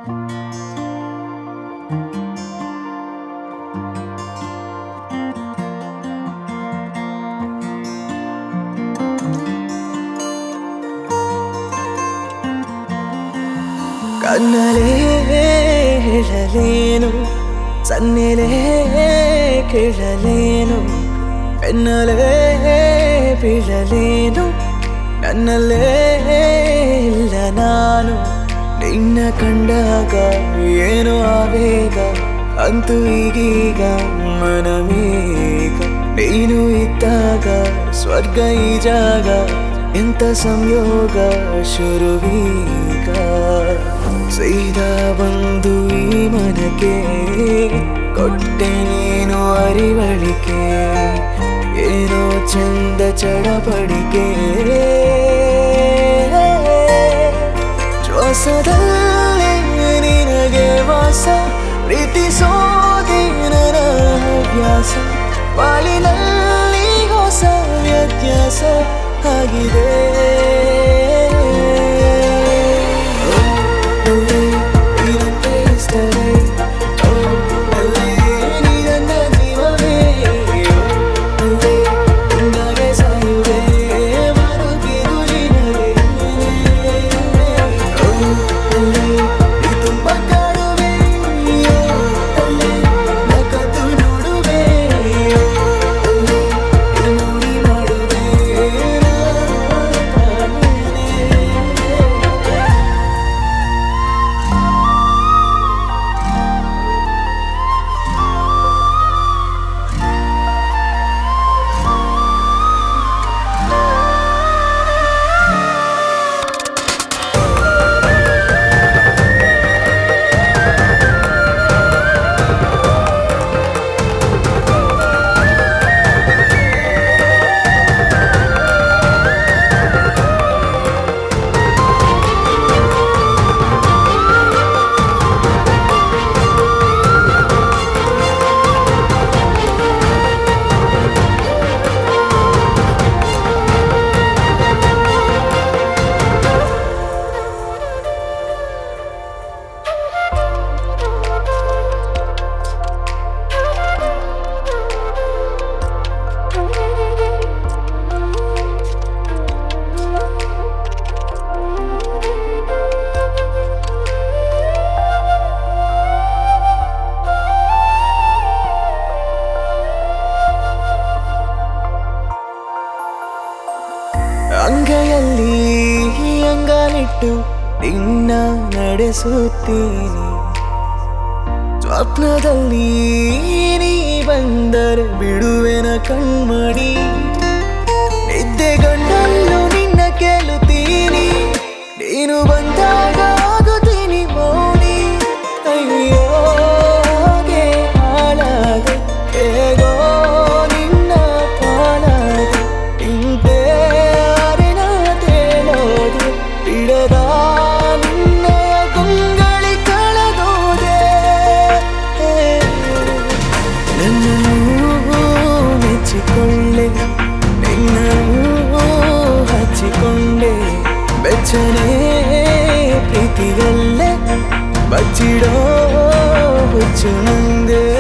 ಕಣ್ಣಲೇ ಹೇಳಲೇನು ಸನ್ನೆಲೇ ಕೇಳಲೇನು ಬೆನ್ನಲೇ ಬೀಳಲೇನು ನನ್ನಲ್ಲೇ ಇಲ್ಲ ನಾನು ನಿನ್ನ ಕಂಡಾಗ ಏನು ಆವೇಗ ಅಂತೂ ಈಗೀಗ ಮನವೀಗ ನೀನು ಇದ್ದಾಗ ಸ್ವರ್ಗ ಈ ಜಾಗ ಎಂತ ಸಂಯೋಗ ಶುರುವೀಗ ಸೀದಾ ಬಂದು ಈ ಮನಕ್ಕೆ ಕೊಟ್ಟೆ ನೀನು ಅರಿವಳಿಕೆ ಏನೋ ಚಂದ ಚಡಪಡಿಕೆ ಶ್ವಾಸದಲ್ಲೇ ನಿನಗೆ ವಾಸ ಪ್ರೀತಿಸೋದೇ ನನ್ನ ಹವ್ಯಾಸ ಬಾಳಿನಲ್ಲಿ ಹೊಸ ವ್ಯತ್ಯಾಸ ಆಗಿದೆ ಓ, ಅಲ್ಲೇ ನೀನಂತೆ ಇಷ್ಟವೇ ಓ, ಅಲ್ಲೇ ನೀ ನನ್ನ ಜೀವವೇ ಓ, ಅಲ್ಲೇ ನಿನ್ನಾಗೆ ಸಾಯುವೆ ಬದುಕಿರು ನಿನಗೆ ಓ, ಅಲ್ಲೇ ನೀ ತುಂಬ ಕಾಡುವೆ ಓ, ಅಲ್ಲೇ ನಾ ಕದ್ದು ನೋಡುವೆ ಓ, ಅಲ್ಲೇ ನಿನ್ನ ನೋಡಿ ಮಾಡುವೆ ನಾ ಕಾಣುವೆ. ಅಂಗೈಯಲ್ಲಿ ಅಂಗಾಲಿಟ್ಟು ನಿನ್ನ ನಡೆಸುತ್ತೀನಿ ಸ್ವಪ್ನದಲ್ಲಿ ನೀ ಬಂದರೆ ಬಿಡುವೆನ ಕಣ್ಮಡಿ ನಿದ್ದೆ ಗಂಡನ್ನು ನಿನ್ನ ಕೇಳುತ್ತೀನಿ ನೀನು ಬಂದಾಗ ಆಗುತ್ತೀನಿ ಮೌನಿ ಅಯ್ಯೋ ಹಾಗೆ ಹಾಳಾದೆ ಹೇಗೋ ನಿನ್ನ ಪಾಲಾದೆ ಇಂತೆ ಅರಿನ ತೇಳೋದೆ ಬಿಡದ ನಿನ್ನಯ ಗುಂಗಳಿ ಕಳೆದೋದೆ ನನ್ನನ್ನು ಮೆಚ್ಚಿಕೊಳ್ಳೆ ನಿನ್ನನ್ನು ಹಚ್ಚಿಕೊಂಡೆ ಬೆಚ್ಚನೆ ಪ್ರೀತಿಯಲ್ಲೇ ಬಚ್ಚಿಡೋ ಹುಚ್ಚು ನಂದೆ